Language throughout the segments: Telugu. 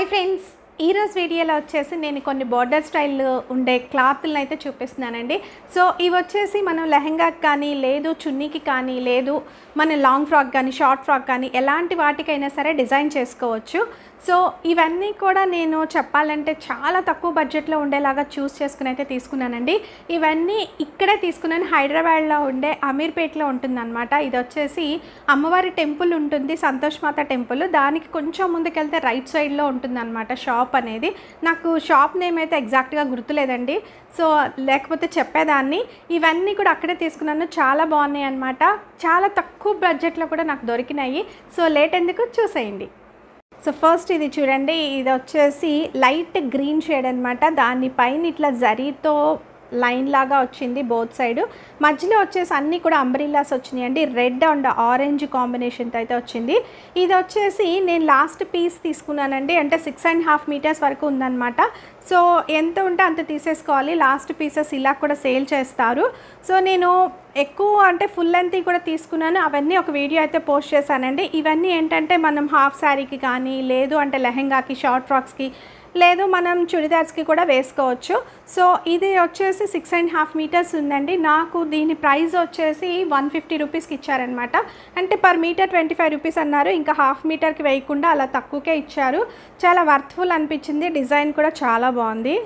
హాయ్ ఫ్రెండ్స్ ఈరోజు వీడియోలో వచ్చేసి నేను కొన్ని బోర్డర్ స్టైల్ ఉండే క్లాత్లను అయితే చూపిస్తున్నానండి సో ఇవి వచ్చేసి మనం లెహంగాకి కానీ లేదు చున్నీకి కానీ లేదు మన లాంగ్ ఫ్రాక్ కానీ షార్ట్ ఫ్రాక్ కానీ ఎలాంటి వాటికైనా సరే డిజైన్ చేసుకోవచ్చు సో ఇవన్నీ కూడా నేను చెప్పాలంటే చాలా తక్కువ బడ్జెట్లో ఉండేలాగా చూస్ చేసుకుని అయితే తీసుకున్నానండి ఇవన్నీ ఇక్కడే తీసుకున్నాను హైదరాబాద్లో ఉండే అమీర్పేట్లో ఉంటుందన్నమాట ఇది వచ్చేసి అమ్మవారి టెంపుల్ ఉంటుంది సంతోష్ మాత టెంపుల్ దానికి కొంచెం ముందుకెళ్తే రైట్ సైడ్లో ఉంటుందన్నమాట షాప్ అనేది నాకు షాప్ నేమ్ అయితే ఎగ్జాక్ట్గా గుర్తులేదండి సో లేకపోతే చెప్పేదాన్ని ఇవన్నీ కూడా అక్కడే తీసుకున్నాను చాలా బాగున్నాయి అనమాట చాలా తక్కువ బడ్జెట్లో కూడా నాకు దొరికినాయి సో లేట్ ఎందుకు చూసేయండి సో ఫస్ట్ ఇది చూడండి ఇది వచ్చేసి లైట్ గ్రీన్ షేడ్ అనమాట దానిపైన ఇట్లా జరీతో లైన్ లాగా వచ్చింది బోత్ సైడ్ మధ్యలో వచ్చేసి అన్నీ కూడా అంబ్రిల్లాస్ వచ్చినాయి అండి రెడ్ అండ్ ఆరెంజ్ కాంబినేషన్తో అయితే వచ్చింది ఇది వచ్చేసి నేను లాస్ట్ పీస్ తీసుకున్నానండి అంటే సిక్స్ అండ్ హాఫ్ మీటర్స్ వరకు ఉందన్నమాట సో ఎంత ఉంటే అంత తీసేసుకోవాలి లాస్ట్ పీసెస్ ఇలా కూడా సేల్ చేస్తారు సో నేను ఎక్కువ అంటే ఫుల్ లెంత్ కూడా తీసుకున్నాను అవన్నీ ఒక వీడియో అయితే పోస్ట్ చేశానండి ఇవన్నీ ఏంటంటే మనం హాఫ్ శారీకి కానీ లేదు అంటే లెహెంగాకి షార్ట్ ఫ్రాక్స్కి లేదు మనం చుడిదార్స్కి కూడా వేసుకోవచ్చు సో ఇది వచ్చేసి సిక్స్ అండ్ హాఫ్ మీటర్స్ ఉందండి నాకు దీని ప్రైస్ వచ్చేసి వన్ ఫిఫ్టీ రూపీస్కి ఇచ్చారనమాట అంటే per metre twenty five rupees అన్నారు ఇంకా హాఫ్ మీటర్కి వేయకుండా అలా తక్కువకే ఇచ్చారు చాలా వర్త్ఫుల్ అనిపించింది డిజైన్ కూడా చాలా బాగుంది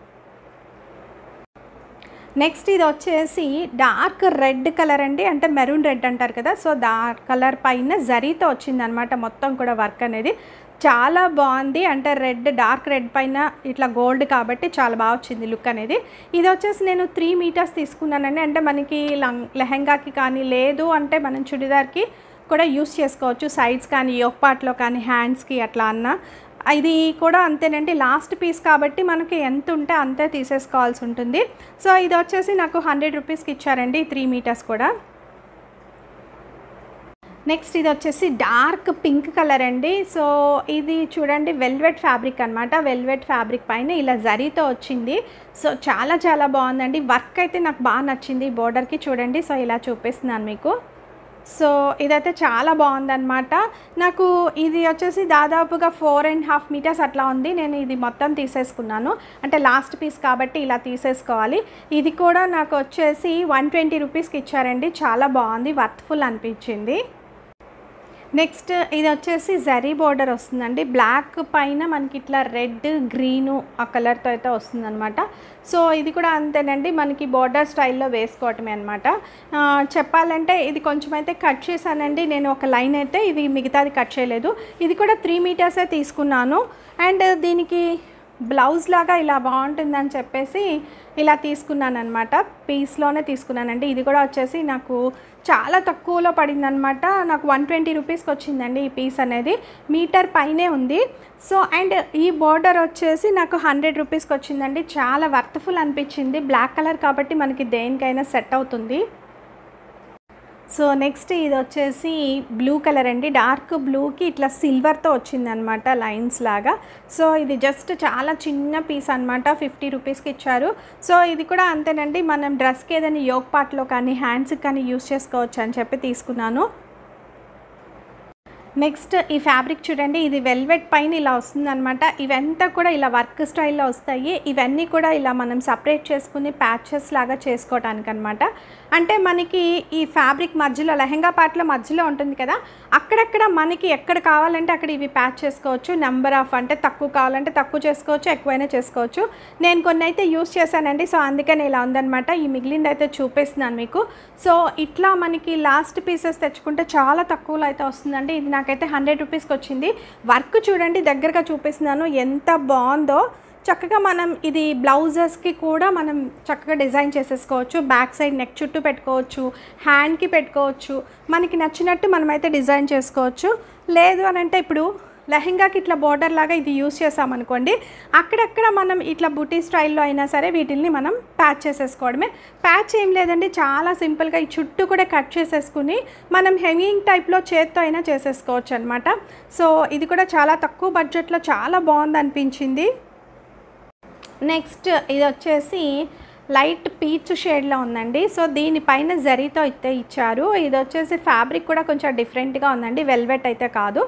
నెక్స్ట్ ఇది వచ్చేసి డార్క్ రెడ్ కలర్ అండి అంటే మెరూన్ రెడ్ అంటారు కదా సో డార్క్ కలర్ పైన జరీతో వచ్చిందనమాట మొత్తం కూడా వర్క్ అనేది చాలా బాగుంది అంటే రెడ్ డార్క్ రెడ్ పైన ఇట్లా గోల్డ్ కాబట్టి చాలా బాగా వచ్చింది లుక్ అనేది ఇది వచ్చేసి నేను త్రీ మీటర్స్ తీసుకున్నానండి అంటే మనకి లంగ్ లెహెంగాకి కానీ లేదు అంటే మనం చుడిదార్కి కూడా యూస్ చేసుకోవచ్చు సైడ్స్ కానీ యోక్ పార్ట్లో కానీ హ్యాండ్స్కి అట్లా అన్న ఇది కూడా అంతేనండి లాస్ట్ పీస్ కాబట్టి మనకి ఎంత ఉంటే అంతే తీసేసుకోవాల్సి ఉంటుంది సో ఇది వచ్చేసి నాకు హండ్రెడ్ రూపీస్కి ఇచ్చారండి త్రీ మీటర్స్ కూడా నెక్స్ట్ ఇది వచ్చేసి డార్క్ పింక్ కలర్ అండి సో ఇది చూడండి వెల్వెట్ ఫ్యాబ్రిక్ అనమాట వెల్వెట్ ఫ్యాబ్రిక్ పైన ఇలా జరీతో వచ్చింది సో చాలా చాలా బాగుందండి వర్క్ అయితే నాకు బాగా నచ్చింది బోర్డర్కి చూడండి సో ఇలా చూపిస్తున్నాను మీకు సో ఇదైతే చాలా బాగుందన్నమాట నాకు ఇది వచ్చేసి దాదాపుగా ఫోర్ అండ్ హాఫ్ మీటర్స్ అట్లా ఉంది నేను ఇది మొత్తం తీసేసుకున్నాను అంటే లాస్ట్ పీస్ కాబట్టి ఇలా తీసేసుకోవాలి ఇది కూడా నాకు వచ్చేసి వన్ ట్వంటీ రూపీస్కి ఇచ్చారండి చాలా బాగుంది వర్త్ఫుల్ అనిపించింది నెక్స్ట్ ఇది వచ్చేసి జరీ బోర్డర్ వస్తుందండి బ్లాక్ పైన మనకి ఇట్లా రెడ్ గ్రీను ఆ కలర్తో అయితే వస్తుందన్నమాట సో ఇది కూడా అంతేనండి మనకి బోర్డర్ స్టైల్లో వేసుకోవటమే అనమాట చెప్పాలంటే ఇది కొంచెం అయితే కట్ చేశానండి నేను ఒక లైన్ అయితే ఇది మిగతాది కట్ చేయలేదు ఇది కూడా త్రీ మీటర్సే తీసుకున్నాను అండ్ దీనికి బ్లౌజ్ లాగా ఇలా బాగుంటుందని చెప్పేసి ఇలా తీసుకున్నాను అనమాట పీస్లోనే తీసుకున్నానండి ఇది కూడా వచ్చేసి నాకు చాలా తక్కువలో పడిందనమాట నాకు వన్ ట్వంటీ రూపీస్కి వచ్చిందండి ఈ పీస్ అనేది మీటర్ పైనే ఉంది సో అండ్ ఈ బోర్డర్ వచ్చేసి నాకు హండ్రెడ్ రూపీస్కి వచ్చిందండి చాలా వర్త్ఫుల్ అనిపించింది బ్లాక్ కలర్ కాబట్టి మనకి దేనికైనా సెట్ అవుతుంది సో నెక్స్ట్ ఇది వచ్చేసి బ్లూ కలర్ అండి డార్క్ బ్లూకి ఇట్లా సిల్వర్తో వచ్చిందనమాట లైన్స్ లాగా సో ఇది జస్ట్ చాలా చిన్న పీస్ అనమాట ఫిఫ్టీ రూపీస్కి ఇచ్చారు సో ఇది కూడా అంతేనండి మనం డ్రెస్కి ఏదైనా యోగ్ పార్ట్లో కానీ హ్యాండ్స్కి కానీ యూస్ చేసుకోవచ్చు అని చెప్పి తీసుకున్నాను నెక్స్ట్ ఈ ఫ్యాబ్రిక్ చూడండి ఇది వెల్వెట్ పైన ఇలా వస్తుందన్నమాట ఇవంతా కూడా ఇలా వర్క్ స్టైల్లో వస్తాయి ఇవన్నీ కూడా ఇలా మనం సపరేట్ చేసుకుని ప్యాచెస్ లాగా చేసుకోవటానికి అనమాట అంటే మనకి ఈ ఫ్యాబ్రిక్ మధ్యలో లెహంగా పార్ట్లో మధ్యలో ఉంటుంది కదా అక్కడక్కడ మనకి ఎక్కడ కావాలంటే అక్కడ ఇవి ప్యాచ్ చేసుకోవచ్చు నెంబర్ ఆఫ్ అంటే తక్కువ కావాలంటే తక్కువ చేసుకోవచ్చు ఎక్కువైనా చేసుకోవచ్చు నేను కొన్ని అయితే యూస్ చేశానండి సో అందుకని ఇలా ఉందన్నమాట ఈ మిగిలింది అయితే చూపిస్తున్నాను మీకు సో ఇట్లా మనకి లాస్ట్ పీసెస్ తెచ్చుకుంటే చాలా తక్కువలో అయితే వస్తుందండి ఇది నాకైతే హండ్రెడ్ రూపీస్కి వచ్చింది వర్క్ చూడండి దగ్గరగా చూపిస్తున్నాను ఎంత బాగుందో చక్కగా మనం ఇది బ్లౌజెస్కి కూడా మనం చక్కగా డిజైన్ చేసేసుకోవచ్చు బ్యాక్ సైడ్ నెక్ చుట్టూ పెట్టుకోవచ్చు హ్యాండ్కి పెట్టుకోవచ్చు మనకి నచ్చినట్టు మనమైతే డిజైన్ చేసుకోవచ్చు లేదు అని అంటే ఇప్పుడు లెహెంగాకి ఇట్లా బోర్డర్ లాగా ఇది యూస్ చేసామనుకోండి అక్కడక్కడ మనం ఇట్లా బుటీ స్టైల్లో అయినా సరే వీటిల్ని మనం ప్యాచ్ చేసేసుకోవడమే ప్యాచ్ ఏం లేదండి చాలా సింపుల్గా ఈ చుట్టూ కూడా కట్ చేసేసుకుని మనం హెమింగ్ టైప్లో చేత్తో అయినా చేసేసుకోవచ్చు అనమాట సో ఇది కూడా చాలా తక్కువ బడ్జెట్లో చాలా బాగుంది అనిపించింది నెక్స్ట్ ఇది వచ్చేసి లైట్ పీచ్ షేడ్లో ఉందండి సో దీనిపైన జరీతో అయితే ఇచ్చారు ఇది వచ్చేసి ఫ్యాబ్రిక్ కూడా కొంచెం డిఫరెంట్గా ఉందండి వెల్వెట్ అయితే కాదు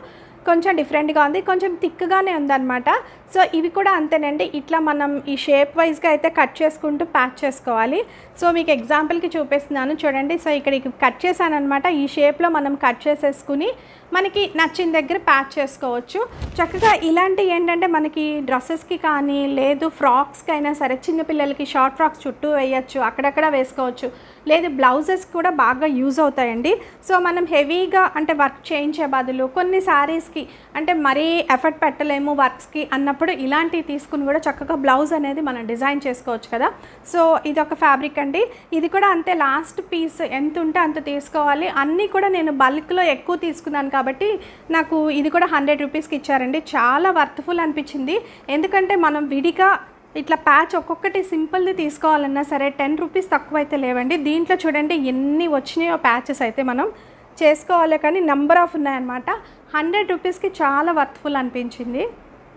కొంచెం డిఫరెంట్గా ఉంది కొంచెం థిక్గానే ఉందన్నమాట సో ఇవి కూడా అంతేనండి ఇట్లా మనం ఈ షేప్ వైజ్గా అయితే కట్ చేసుకుంటూ ప్యాక్ చేసుకోవాలి సో మీకు ఎగ్జాంపుల్కి చూపిస్తున్నాను చూడండి సో ఇక్కడ కట్ చేశాను అనమాట ఈ షేప్లో మనం కట్ చేసేసుకుని మనకి నచ్చిన దగ్గర ప్యాక్ చేసుకోవచ్చు చక్కగా ఇలాంటివి ఏంటంటే మనకి డ్రెస్సెస్కి కానీ లేదు ఫ్రాక్స్కి అయినా సరే చిన్నపిల్లలకి షార్ట్ ఫ్రాక్స్ చుట్టూ వేయచ్చు అక్కడక్కడ వేసుకోవచ్చు లేదు బ్లౌజెస్ కూడా బాగా యూజ్ అవుతాయండి సో మనం హెవీగా అంటే వర్క్ చేయించే బదులు కొన్ని శారీస్కి అంటే మరీ ఎఫర్ట్ పెట్టలేము వర్క్స్కి అన్నప్పుడు ఇలాంటివి తీసుకుని కూడా చక్కగా బ్లౌజ్ అనేది మనం డిజైన్ చేసుకోవచ్చు కదా సో ఇది ఒక ఫ్యాబ్రిక్ అండి ఇది కూడా అంతే లాస్ట్ పీస్ ఎంత ఉంటే అంత తీసుకోవాలి అన్నీ కూడా నేను బల్క్లో ఎక్కువ తీసుకున్నాను కాబట్టి నాకు ఇది కూడా హండ్రెడ్ రూపీస్కి ఇచ్చారండి చాలా వర్త్ఫుల్ అనిపించింది ఎందుకంటే మనం విడిగా ఇట్లా ప్యాచ్ ఒక్కొక్కటి సింపుల్ది తీసుకోవాలన్నా సరే టెన్ రూపీస్ తక్కువ అయితే లేవండి దీంట్లో చూడండి ఎన్ని వచ్చినాయో ప్యాచెస్ అయితే మనం చేసుకోవాలి కానీ నెంబర్ ఆఫ్ ఉన్నాయన్నమాట హండ్రెడ్ రూపీస్కి చాలా వర్త్ఫుల్ అనిపించింది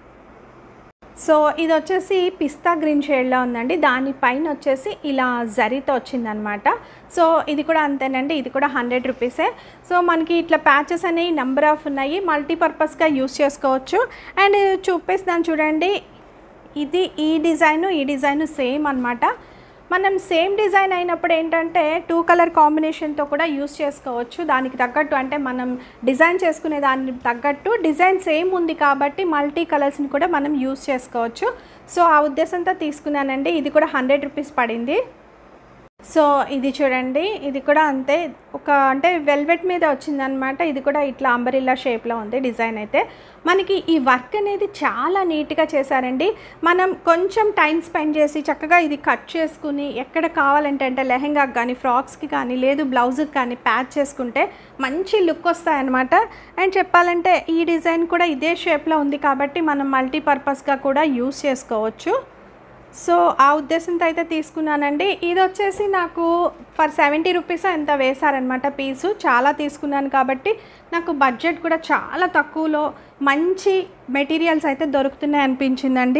సో ఇది వచ్చేసి పిస్తా గ్రీన్ షేడ్లో ఉందండి దానిపైన వచ్చేసి ఇలా జరీతో వచ్చిందనమాట సో ఇది కూడా అంతేనండి ఇది కూడా హండ్రెడ్ రూపీసే సో మనకి ఇట్లా ప్యాచెస్ అనేవి నెంబర్ ఆఫ్ ఉన్నాయి మల్టీపర్పస్గా యూస్ చేసుకోవచ్చు అండ్ చూపిస్తున్నాను చూడండి ఇది ఈ డిజైను ఈ డిజైను సేమ్ అనమాట మనం సేమ్ డిజైన్ అయినప్పుడు ఏంటంటే టూ కలర్ కాంబినేషన్తో కూడా యూస్ చేసుకోవచ్చు దానికి తగ్గట్టు అంటే మనం డిజైన్ చేసుకునే దానికి తగ్గట్టు డిజైన్ సేమ్ ఉంది కాబట్టి మల్టీ కలర్స్ని కూడా మనం యూస్ చేసుకోవచ్చు సో ఆ ఉద్దేశంతో తీసుకున్నానండి ఇది కూడా హండ్రెడ్ రూపీస్ పడింది సో ఇది చూడండి ఇది కూడా అంతే ఒక అంటే వెల్వెట్ మీద వచ్చిందనమాట ఇది కూడా ఇట్లా అంబరిల్లా షేప్లో ఉంది డిజైన్ అయితే మనకి ఈ వర్క్ అనేది చాలా నీట్గా చేశారండి మనం కొంచెం టైం స్పెండ్ చేసి చక్కగా ఇది కట్ చేసుకుని ఎక్కడ కావాలంటే అంటే లెహెంగాకి కానీ ఫ్రాక్స్కి కానీ లేదు బ్లౌజ్కి కానీ ప్యాచ్ చేసుకుంటే మంచి లుక్ వస్తాయన్నమాట అండ్ చెప్పాలంటే ఈ డిజైన్ కూడా ఇదే షేప్లో ఉంది కాబట్టి మనం మల్టీపర్పస్గా కూడా యూస్ చేసుకోవచ్చు సో ఆ ఉద్దేశంతో అయితే తీసుకున్నానండి ఇది వచ్చేసి నాకు ఫర్ సెవెంటీ రూపీస్ ఎంత వేశారనమాట పీసు చాలా తీసుకున్నాను కాబట్టి నాకు బడ్జెట్ కూడా చాలా తక్కువలో మంచి మెటీరియల్స్ అయితే దొరుకుతున్నాయి అనిపించిందండి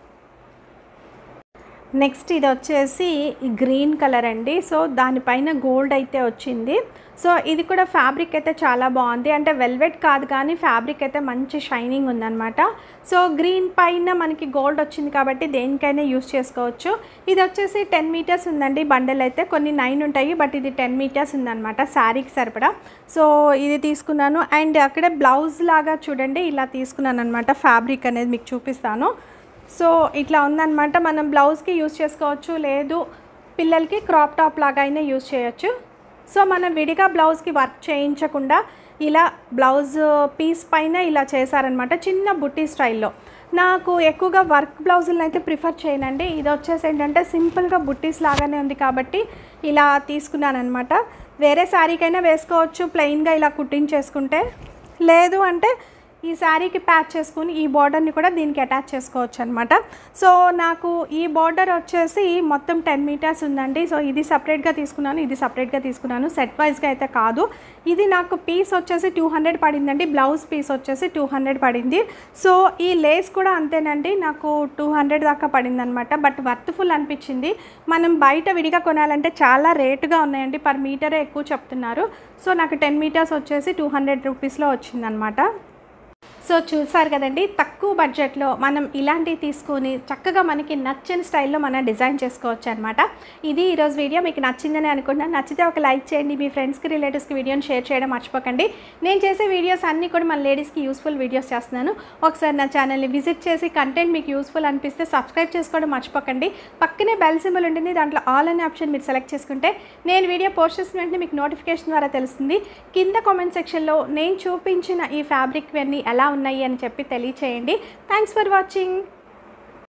నెక్స్ట్ ఇది వచ్చేసి గ్రీన్ కలర్ అండి సో దానిపైన గోల్డ్ అయితే వచ్చింది సో ఇది కూడా ఫ్యాబ్రిక్ అయితే చాలా బాగుంది అంటే వెల్వెట్ కాదు కానీ ఫ్యాబ్రిక్ అయితే మంచి షైనింగ్ ఉందన్నమాట సో గ్రీన్ పైన మనకి గోల్డ్ వచ్చింది కాబట్టి దేనికైనా యూస్ చేసుకోవచ్చు ఇది వచ్చేసి టెన్ మీటర్స్ ఉందండి బండల్ అయితే కొన్ని నైన్ ఉంటాయి బట్ ఇది టెన్ మీటర్స్ ఉందన్నమాట శారీకి సరిపడా సో ఇది తీసుకున్నాను అండ్ అక్కడే బ్లౌజ్ లాగా చూడండి ఇలా తీసుకున్నాను అనమాట ఫ్యాబ్రిక్ అనేది మీకు చూపిస్తాను సో ఇట్లా ఉందన్నమాట మనం బ్లౌజ్కి యూస్ చేసుకోవచ్చు లేదు పిల్లలకి క్రాప్ టాప్ లాగా అయినా యూస్ చేయొచ్చు సో మనం విడిగా బ్లౌజ్కి వర్క్ చేయించకుండా ఇలా బ్లౌజ్ పీస్ పైన ఇలా చేశారనమాట చిన్న బుట్టి స్టైల్లో నాకు ఎక్కువగా వర్క్ బ్లౌజులను అయితే ప్రిఫర్ చేయనండి ఇది వచ్చేసి ఏంటంటే సింపుల్గా బుట్టీస్ లాగానే ఉంది కాబట్టి ఇలా తీసుకున్నాను అనమాట వేరే శారీకైనా వేసుకోవచ్చు ప్లెయిన్గా ఇలా కుట్టించేసుకుంటే లేదు అంటే ఈ శారీకి ప్యాచ్ చేసుకుని ఈ బార్డర్ని కూడా దీనికి అటాచ్ చేసుకోవచ్చు అనమాట సో నాకు ఈ బార్డర్ వచ్చేసి మొత్తం టెన్ మీటర్స్ ఉందండి సో ఇది సపరేట్గా తీసుకున్నాను ఇది సపరేట్గా తీసుకున్నాను సెట్ వైజ్గా అయితే కాదు ఇది నాకు పీస్ వచ్చేసి టూ హండ్రెడ్ పడిందండి బ్లౌజ్ పీస్ వచ్చేసి టూ హండ్రెడ్ పడింది సో ఈ లేస్ కూడా అంతేనండి నాకు టూ హండ్రెడ్ దాకా పడింది అనమాట బట్ వర్త్ఫుల్ అనిపించింది మనం బయట విడిగా కొనాలంటే చాలా రేటుగా ఉన్నాయండి పర్ మీటరే ఎక్కువ చెప్తున్నారు సో నాకు టెన్ మీటర్స్ వచ్చేసి టూ హండ్రెడ్ రూపీస్లో వచ్చిందనమాట సో చూసారు కదండి తక్కువ బడ్జెట్లో మనం ఇలాంటివి తీసుకొని చక్కగా మనకి నచ్చని స్టైల్లో మనం డిజైన్ చేసుకోవచ్చు అనమాట ఇది ఈరోజు వీడియో మీకు నచ్చిందని అనుకుంటున్నాను నచ్చితే ఒక లైక్ చేయండి మీ ఫ్రెండ్స్కి రిలేటివ్స్కి వీడియోని షేర్ చేయడం మర్చిపోకండి నేను చేసే వీడియోస్ అన్నీ కూడా మన లేడీస్కి యూస్ఫుల్ వీడియోస్ చేస్తున్నాను ఒకసారి నా ఛానల్ని విజిట్ చేసి కంటెంట్ మీకు యూస్ఫుల్ అనిపిస్తే సబ్స్క్రైబ్ చేసుకోవడం మర్చిపోకండి పక్కనే బెల్ సింబల్ ఉంటుంది దాంట్లో ఆల్ అనే ఆప్షన్ మీరు సెలెక్ట్ చేసుకుంటే నేను వీడియో పోస్ట్ చేసిన వెంటనే మీకు నోటిఫికేషన్ ద్వారా తెలుస్తుంది కింద కామెంట్ సెక్షన్లో నేను చూపించిన ఈ ఫ్యాబ్రిక్ ఇవన్నీ ఎలా ఉన్నాయి అని చెప్పి తెలియచేయండి థ్యాంక్స్ ఫర్ వాచింగ్